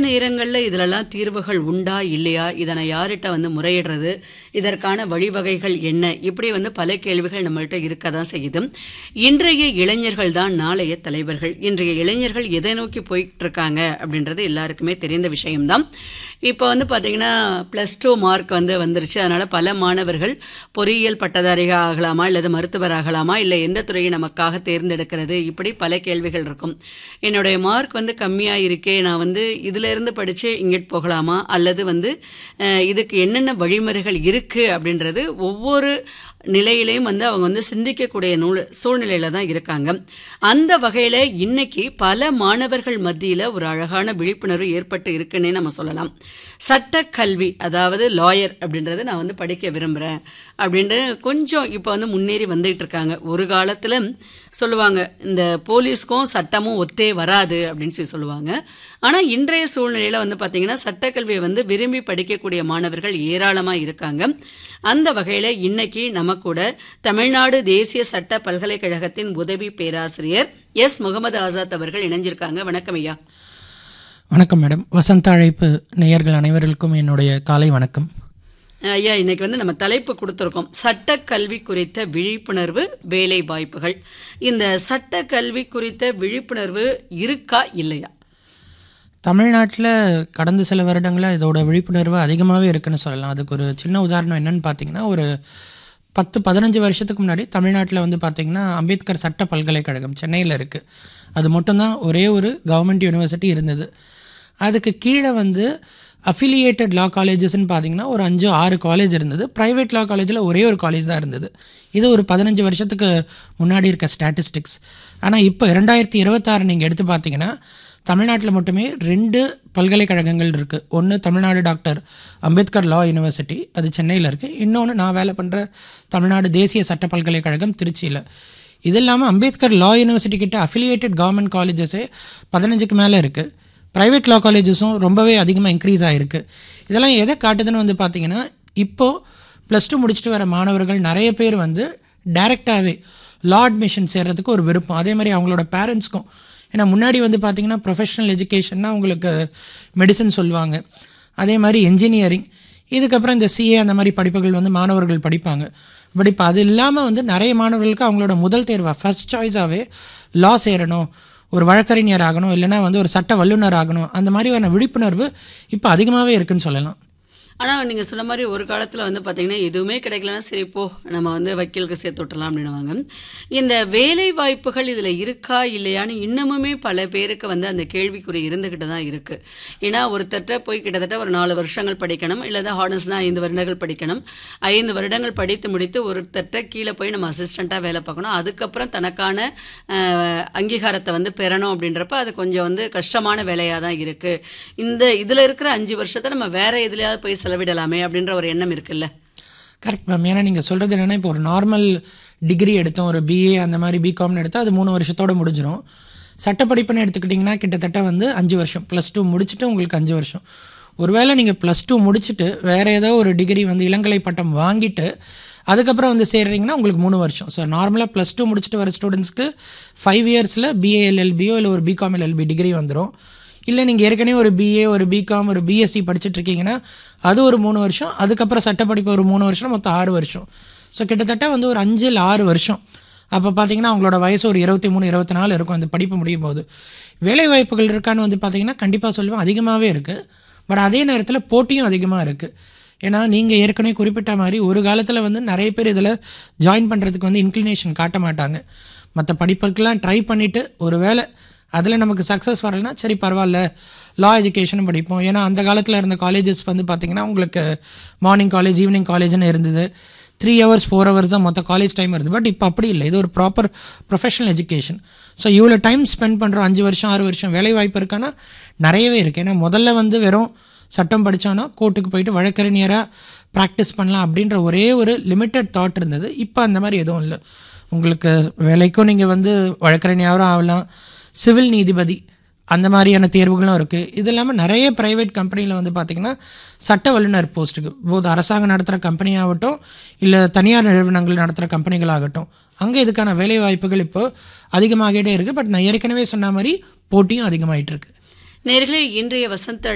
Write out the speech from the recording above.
நேரங்களில் இதிலெல்லாம் தீர்வுகள் உண்டா இல்லையா இதனை யார்கிட்ட வந்து முறையிடுறது இதற்கான வழிவகைகள் என்ன இப்படி வந்து பல கேள்விகள் நம்மள்ட்ட இருக்க தான் செய்யுது இன்றைய இளைஞர்கள் தான் நாளைய தலைவர்கள் இன்றைய இளைஞர்கள் எதை நோக்கி போயிட்டு இருக்காங்க அப்படின்றது எல்லாருக்குமே தெரிந்த விஷயம்தான் இப்போ வந்து பார்த்தீங்கன்னா ப்ளஸ் டூ மார்க் வந்து வந்துருச்சு அதனால பல மாணவர்கள் பொறியியல் பட்டதாரிகள் ஆகலாமா இல்லது மருத்துவர் ஆகலாமா இல்லை எந்த துறையை நமக்காக தேர்ந்தெடுக்கிறது இப்படி பல கேள்விகள் இருக்கும் என்னுடைய மார்க் வந்து கம்மியாக இருக்கே நான் வந்து இதுல இருந்து படித்து இங்கிட்டு போகலாமா அல்லது வந்து அஹ், இதுக்கு என்னென்ன வழிமுறைகள் இருக்கு அப்படின்றது ஒவ்வொரு நிலையிலையும் வந்து அவங்க வந்து சிந்திக்கக்கூடிய நூல் சூழ்நிலையில தான் இருக்காங்க அந்த வகையில இன்னைக்கு பல மாணவர்கள் மத்தியில ஒரு அழகான விழிப்புணர்வு ஏற்பட்டு இருக்குன்னே நம்ம சொல்லலாம் சட்ட கல்வி அதாவது லாயர் அப்படின்றத நான் வந்து படிக்க விரும்புறேன் அப்படின்ட்டு கொஞ்சம் இப்போ வந்து முன்னேறி வந்துட்டு இருக்காங்க ஒரு காலத்துல சொல்லுவாங்க இந்த போலீஸ்க்கும் சட்டமும் ஒத்தே வராது அப்படின்னு சொல்லி சொல்லுவாங்க ஆனா இன்றைய சூழ்நிலையில வந்து பாத்தீங்கன்னா சட்டக்கல்வியை வந்து விரும்பி படிக்கக்கூடிய மாணவர்கள் ஏராளமா இருக்காங்க அந்த வகையில இன்னைக்கு நம்ம கூட தமிழ்நாடு தேசிய சட்ட பல்கலைக்கழகத்தின் உதவி பேராசிரியர் எஸ் முகமது ஆசாத் அவர்கள் இணைஞ்சிருக்காங்க வணக்கம் ஐயா வணக்கம் மேடம் வசந்த அழைப்பு நேயர்கள் அனைவருக்கும் என்னுடைய காலை வணக்கம் ஐயா இன்னைக்கு வந்து நம்ம தலைப்பு கொடுத்துருக்கோம் சட்ட கல்வி குறித்த விழிப்புணர்வு வேலை வாய்ப்புகள் இந்த சட்ட கல்வி குறித்த விழிப்புணர்வு இருக்கா இல்லையா தமிழ்நாட்டில் கடந்த சில வருடங்களாக இதோட விழிப்புணர்வு அதிகமாகவே இருக்குன்னு சொல்லலாம் அதுக்கு ஒரு சின்ன உதாரணம் என்னன்னு பார்த்தீங்கன்னா ஒரு பத்து பதினஞ்சு வருஷத்துக்கு முன்னாடி தமிழ்நாட்டில் வந்து பார்த்தீங்கன்னா அம்பேத்கர் சட்ட பல்கலைக்கழகம் சென்னையில் இருக்குது அது மட்டும்தான் ஒரே ஒரு கவர்மெண்ட் யூனிவர்சிட்டி இருந்தது அதுக்கு கீழே வந்து அஃபிலியேட்டட் லா காலேஜஸ்ன்னு பார்த்தீங்கன்னா ஒரு அஞ்சு ஆறு காலேஜ் இருந்தது ப்ரைவேட் லா காலேஜில் ஒரே ஒரு காலேஜ் தான் இருந்தது இது ஒரு பதினஞ்சு வருஷத்துக்கு முன்னாடி இருக்க ஸ்டாட்டிஸ்டிக்ஸ் ஆனால் இப்போ இரண்டாயிரத்தி இருபத்தாறு நீங்கள் எடுத்து பார்த்தீங்கன்னா தமிழ்நாட்டில் மட்டுமே ரெண்டு பல்கலைக்கழகங்கள் இருக்குது ஒன்று Tamil Nadu doctor Ambedkar law university அது சென்னையில் இருக்குது இன்னொன்று நான் வேலை பண்ணுற தமிழ்நாடு தேசிய சட்ட பல்கலைக்கழகம் திருச்சியில் இது இல்லாமல் அம்பேத்கர் லா யூனிவர்சிட்டி கிட்ட அஃபிலியேட்டட் கவர்மெண்ட் காலேஜஸே பதினஞ்சுக்கு மேலே இருக்குது ப்ரைவேட் லா காலேஜஸும் ரொம்பவே அதிகமாக இன்க்ரீஸ் ஆகிருக்கு இதெல்லாம் எதை காட்டுதுன்னு வந்து பார்த்தீங்கன்னா இப்போது ப்ளஸ் டூ முடிச்சுட்டு வர மாணவர்கள் நிறைய பேர் வந்து டைரெக்டாகவே லா அட்மிஷன் சேர்றதுக்கு ஒரு விருப்பம் அதே மாதிரி அவங்களோட பேரண்ட்ஸ்க்கும் ஏன்னா முன்னாடி வந்து பார்த்தீங்கன்னா ப்ரொஃபஷனல் எஜுகேஷன்னா உங்களுக்கு மெடிசன் சொல்லுவாங்க அதே மாதிரி என்ஜினியரிங் இதுக்கப்புறம் இந்த சிஏ அந்த மாதிரி படிப்புகள் வந்து மாணவர்கள் படிப்பாங்க பட் இப்போ அது இல்லாமல் வந்து நிறைய மாணவர்களுக்கு அவங்களோட முதல் தேர்வாக ஃபர்ஸ்ட் சாய்ஸாகவே லா சேரணும் ஒரு வழக்கறிஞர் ஆகணும் இல்லைன்னா வந்து ஒரு சட்ட வல்லுநர் ஆகணும் அந்த மாதிரியான விழிப்புணர்வு இப்போ அதிகமாகவே இருக்குன்னு சொல்லலாம் ஆனா நீங்க சொன்ன மாதிரி ஒரு காலத்துல வந்து பாத்தீங்கன்னா எதுவுமே கிடைக்கலன்னா சரி போ நம்ம வந்து வக்கீலுக்கு சேர்த்து விட்டுறலாம் அப்படின்னுவாங்க இந்த வேலை வாய்ப்புகள் இதுல இருக்கா இல்லையான்னு இன்னமுமே பல பேருக்கு வந்து அந்த கேள்விக்குறி இருந்துகிட்டு தான் இருக்கு ஏன்னா ஒருத்தர்கிட்ட போய் கிட்டத்தட்ட ஒரு நாலு வருஷங்கள் படிக்கணும் இல்லது ஹார்னஸ்னா ஐந்து வருடங்கள் படிக்கணும் ஐந்து வருடங்கள் படித்து முடித்து ஒருத்தர்கிட்ட கீழே போய் நம்ம அசிஸ்டண்ட்டாக வேலை பார்க்கணும் அதுக்கப்புறம் தனக்கான அஹ், அங்கீகாரத்தை வந்து பெறணும் அப்படின்றப்ப அது கொஞ்சம் வந்து கஷ்டமான வேலையாக தான் இருக்கு இந்த இதுல இருக்கிற அஞ்சு வருஷத்தை நம்ம வேற எதுலயாவது போய் செலவிடலாமே அப்படின்ற ஒரு எண்ணம் இருக்குல்ல கரெக்ட் மேம் ஏன்னா நீங்கள் சொல்கிறது என்னென்னா இப்போ ஒரு நார்மல் டிகிரி எடுத்தோம் ஒரு பிஏ அந்த மாதிரி பிகாம்னு எடுத்தால் அது மூணு வருஷத்தோட முடிஞ்சிடும் சட்டப்படிப்புன்னு எடுத்துக்கிட்டிங்கன்னா கிட்டத்தட்ட வந்து அஞ்சு வருஷம் ப்ளஸ் டூ முடிச்சுட்டு உங்களுக்கு அஞ்சு வருஷம் ஒருவேளை நீங்கள் ப்ளஸ் டூ முடிச்சுட்டு வேறு ஏதோ ஒரு டிகிரி வந்து இளங்கலை பட்டம் வாங்கிட்டு அதுக்கப்புறம் வந்து சேர்றீங்கன்னா உங்களுக்கு மூணு வருஷம் ஸோ நார்மலாக ப்ளஸ் டூ முடிச்சுட்டு வர ஸ்டூடெண்ட்ஸ்க்கு ஃபைவ் இயர்ஸில் பிஏஎல்எல்பியோ இல்லை ஒரு பிகாம் எல்எல்பி டிகிரி வந்துடும் இல்லை நீங்கள் ஏற்கனவே ஒரு பிஏ ஒரு பிகாம் ஒரு பிஎஸ்சி படிச்சுட்டு இருக்கீங்கன்னா அது ஒரு மூணு வருஷம் அதுக்கப்புறம் சட்டப்படிப்பு ஒரு மூணு வருஷம் மொத்தம் ஆறு வருஷம் ஸோ கிட்டத்தட்ட வந்து ஒரு அஞ்சு இல்லை ஆறு வருஷம் அப்போ பார்த்தீங்கன்னா அவங்களோட வயசு ஒரு இருபத்தி மூணு இருபத்தி நாலு இருக்கும் அந்த படிப்பு முடியும் போது வேலை வாய்ப்புகள் இருக்கான்னு வந்து பார்த்தீங்கன்னா கண்டிப்பாக சொல்லுவேன் அதிகமாகவே இருக்குது பட் அதே நேரத்தில் போட்டியும் அதிகமாக இருக்குது ஏன்னா நீங்கள் ஏற்கனவே குறிப்பிட்ட மாதிரி ஒரு காலத்தில் வந்து நிறைய பேர் இதில் ஜாயின் பண்ணுறதுக்கு வந்து இன்க்ளினேஷன் காட்ட மாட்டாங்க மற்ற படிப்புக்கெல்லாம் ட்ரை பண்ணிவிட்டு ஒரு வேளை அதில் நமக்கு சக்ஸஸ் வரலைன்னா சரி பரவாயில்ல லா எஜுகேஷனும் படிப்போம் ஏன்னா அந்த காலத்தில் இருந்த காலேஜஸ் வந்து பார்த்திங்கன்னா உங்களுக்கு மார்னிங் காலேஜ் ஈவினிங் காலேஜ்னு இருந்தது த்ரீ ஹவர்ஸ் ஃபோர் ஹவர்ஸ் தான் மொத்த காலேஜ் டைம் இருந்தது பட் இப்போ அப்படி இல்லை இது ஒரு ப்ராப்பர் ப்ரொஃபஷனல் எஜுகேஷன் ஸோ இவ்வளோ டைம் ஸ்பெண்ட் பண்ணுறோம் அஞ்சு வருஷம் ஆறு வருஷம் வேலை வாய்ப்பு இருக்கான்னா நிறையவே இருக்குது ஏன்னா முதல்ல வந்து வெறும் சட்டம் படித்தோன்னா கோர்ட்டுக்கு போயிட்டு வழக்கறிஞராக ப்ராக்டிஸ் பண்ணலாம் அப்படின்ற ஒரே ஒரு லிமிட்டட் தாட் இருந்தது இப்போ அந்த மாதிரி எதுவும் இல்லை உங்களுக்கு வேலைக்கும் நீங்கள் வந்து வழக்கறிஞராகவும் ஆகலாம் சிவில் நீதிபதி அந்த மாதிரியான தேர்வுகளும் இருக்குது இது இல்லாமல் நிறைய ப்ரைவேட் கம்பெனியில் வந்து பார்த்திங்கன்னா சட்ட வல்லுநர் போஸ்ட்டுக்கு போது அரசாங்கம் நடத்துகிற கம்பெனியாகட்டும் இல்லை தனியார் நிறுவனங்கள் நடத்துகிற கம்பெனிகளாகட்டும் அங்கே இதுக்கான வேலை வாய்ப்புகள் இப்போ அதிகமாகிட்டே இருக்குது பட் நான் ஏற்கனவே சொன்ன மாதிரி போட்டியும் அதிகமாகிட்டு இருக்கு நேர்களே இன்றைய வசந்த